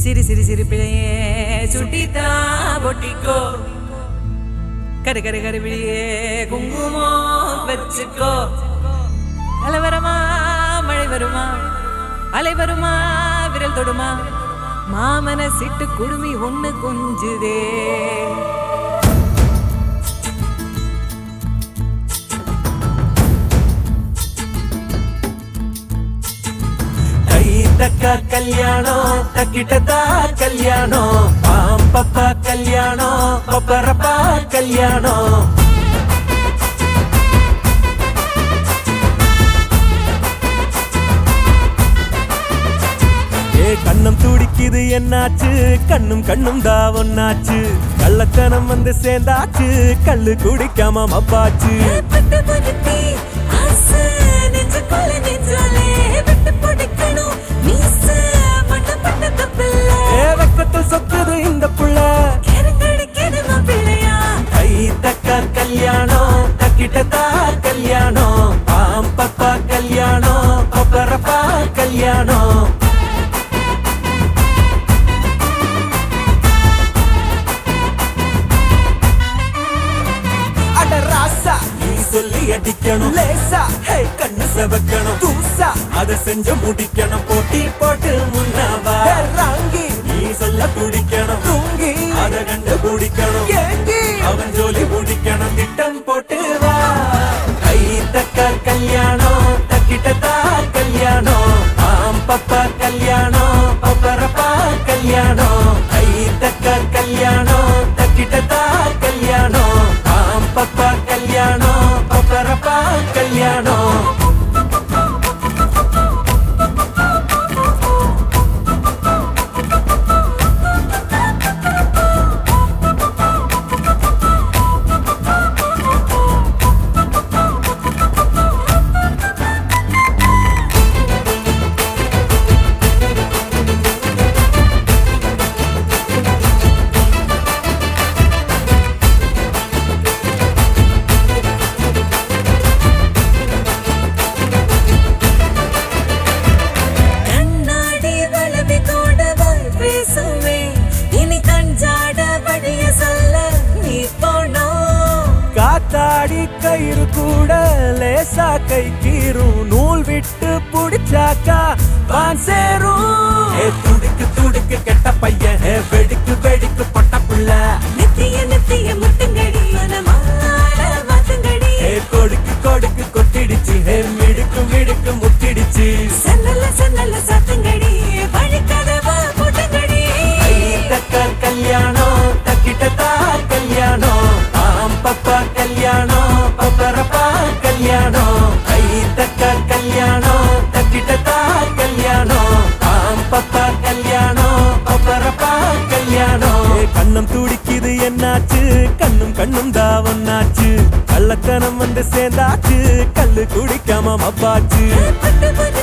சிரி சிரி சிரி பிழையே சுட்டித்தா பொட்டிக்கோ கரு கரு கரு பிழையே குங்குமம் வச்சுக்கோ அலை வருமா மழை வருமா அலை வருமா விரல் தொடுமா மாமன சிட்டு குடுமி ஒண்ணு கொஞ்சுதே கை தக்கா கல்யாணம் தக்கிட்டதா கல்யாணம் பாம் பப்பா கல்யாணம் பப்பரப்பா கல்யாணம் ஏ கண்ணம் துடிக்குது என்னாச்சு கண்ணும் கண்ணும் தான் ஒன்னாச்சு கள்ளத்தனம் வந்து சேர்ந்தாச்சு கள்ளு குடிக்காம மப்பாச்சு பட்டு படுத்தி ஆசை நெஞ்சுக்குள்ள நெஞ்சாலே விட்டு பிடிக்கணும் மீச மட்டும் பட்ட தப்பில்ல ஏ வெக்கத்தில் சொக்குது இந்த புள்ள கருங்கடிக்குது மாப்பிள்ளையா கை தக்க கல்யாணம் தக்கிட்டதா கல்யாணம் பாம் பப்பா கல்யாணம் பப்பரப்பா கல்யாணம் அட ராசா நீ சொல்லி அடிக்கணும் லேசா ஹே கண்ணு செவக்கணும் தூசா அத செஞ்சு முடிக்கணும் போட்டி போட்டு முன்னவா ராங்கி நீ சொல்ல துடிக்கணும் தூங்கி அத கண்டு பிடிக்கணும் ஏங்கி அவன் ஜோலி முடிக்கணும் திட்டம் போட்டு வா கை தக்க கல்யாணம் தக்கிட்டதா கல்யாணம் ஆம் பப்பா கல்யாணம் பப்பரப்பா கல்யாணம் கை தக்க கல்யாணம் தக்கிட்டதா கல்யாணம் ஆம் பப்பா கல்யாணம் பப்பரப்பா கல்யாணம் கண்ணாடி வளவி தோடவாய் பேசுவே இனி கஞ்சாட வழிய சொல்ல நீ போனோம் காத்தாடி கயிறு கூட லேசா கை கீரும் நூல் விட்டு புடிச்சாக்கா வான் சேரும் ஏ துடுக்கு துடுக்கு கெட்ட பையன் ஏ வெடிக்கு வெடிக்கு பொட்ட புள்ள நித்திய நித்திய முட்டுங்கடி மனமால மாத்துங்கடி ஏ கொடுக்கு கொடுக்கு கொத்திடுச்சு ஏ மிடுக்கு மிடுக்கு முத்திடுச்சு சன்னல சன்னல சாத்துங்கடி வழிக்கதவா போட்டுங்கடி கை தக்க கல்யாணம் தக்கிட்டதா கல்யாணம் ஆம் பப்பா கல்யாணம் பப்பரப்பா கல்யாணம் கை தக்க கல்யாணம் தக்கிட்டதா கல்யாணம் ஆம் பப்பா கல்யாணம் பப்பரப்பா கல்யாணம் ஏ, கண்ணம் துடிக்குது என்னாச்சு கண்ணும் கண்ணும் தான் ஒன்னாச்சு கள்ளத்தனம் வந்து சேர்ந்தாச்சு கல்லு குடிக்காம மப்பாச்சு பட்டு பட்டு